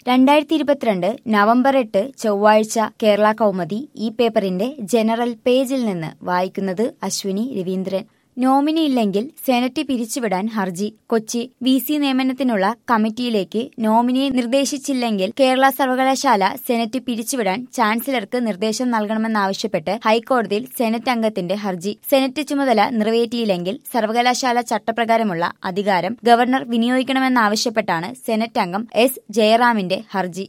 രണ്ടായിരത്തി ഇരുപത്തിരണ്ട് നവംബർ എട്ട് ചൊവ്വാഴ്ച കേരള കൗമുദി ഈ പേപ്പറിന്റെ ജനറൽ പേജിൽ നിന്ന് വായിക്കുന്നത് അശ്വിനി രവീന്ദ്രൻ നോമിനി ഇല്ലെങ്കിൽ സെനറ്റ് പിരിച്ചുവിടാൻ ഹർജി കൊച്ചി വി സി നിയമനത്തിനുള്ള കമ്മിറ്റിയിലേക്ക് നോമിനിയെ നിർദ്ദേശിച്ചില്ലെങ്കിൽ കേരള സർവകലാശാല സെനറ്റ് പിരിച്ചുവിടാൻ ചാൻസലർക്ക് നിർദ്ദേശം നൽകണമെന്നാവശ്യപ്പെട്ട് ഹൈക്കോടതിയിൽ സെനറ്റ് അംഗത്തിന്റെ ഹർജി സെനറ്റ് ചുമതല നിറവേറ്റിയില്ലെങ്കിൽ സർവകലാശാല ചട്ടപ്രകാരമുള്ള അധികാരം ഗവർണർ വിനിയോഗിക്കണമെന്നാവശ്യപ്പെട്ടാണ് സെനറ്റ് അംഗം എസ് ജയറാമിന്റെ ഹർജി